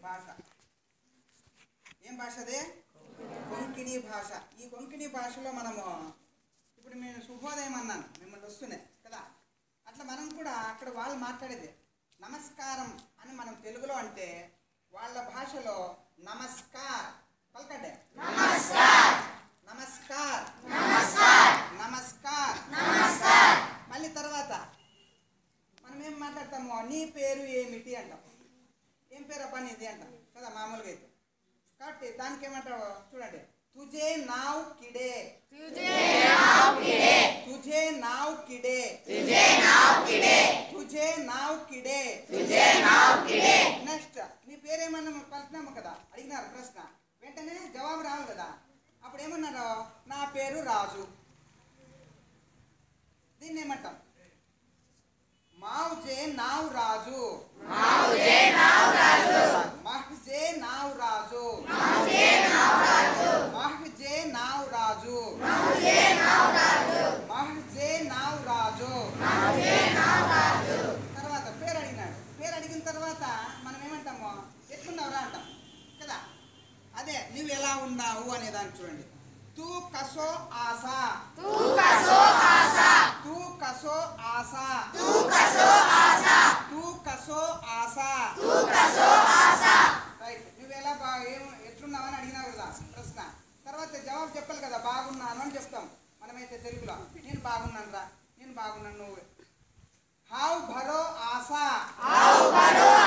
భాష ఏం భాష అదే కొంకిణి భాష ఈ కొంకిణి భాషలో మనము ఇప్పుడు నేను శుభోదయం అన్నాను మిమ్మల్ని వస్తున్నాయి కదా అట్లా మనం కూడా అక్కడ వాళ్ళు మాట్లాడేది నమస్కారం అని మనం తెలుగులో అంటే వాళ్ళ భాషలో నమస్కార్ పలకండి నమస్కార్ నమస్కార్ నమస్కార్ మళ్ళీ తర్వాత మనం ఏం మాట్లాడతాము నీ పేరు ఏమిటి అంటాం ఏం పేరు అబ్బా నీది అంటాం కదా మామూలుగా అయితే కాబట్టి దానికి ఏమంటావు చూడండి తుజే నావ్ కిడే తుజే నావ్ కిడే తుజే నావ్ కిడే తుజే నావ్ కిడే నెక్స్ట్ నీ పేరేమన్నా పలికినాము కదా అడిగినారు ప్రశ్న వెంటనే జవాబు రావాలి కదా అప్పుడు ఏమన్నారు నా పేరు రాజు దీన్ని ఏమంటాం మావుజే నావ్ రాజు మహజే నావ్ రాజు మహజే నావ్ రాజు మహజే నావ్ రాజు తర్వాత పేరు అడిగినాడు పేరు అడిగిన తర్వాత మనం ఏమంటాము ఎట్లున్నావురా అంటాం కదా అదే నువ్వు ఎలా ఉన్నావు అనే దాన్ని చూడండి తూ కసో ఆశా తూ కసో ఆశా తూ కసో ఆశా రైట్ నువ్వు ఎలా బా ఏం ఎట్లున్నావు అని అడిగినావు కదా ప్రశ్న తర్వాత జవాబు చెప్పాలి కదా బాగున్నాను అని చెప్తాం మనమైతే తెలుగులో నేను బాగున్నాను రా నేను బాగున్నాను నువ్వు హావ్ భరో ఆశా హావ్ భరో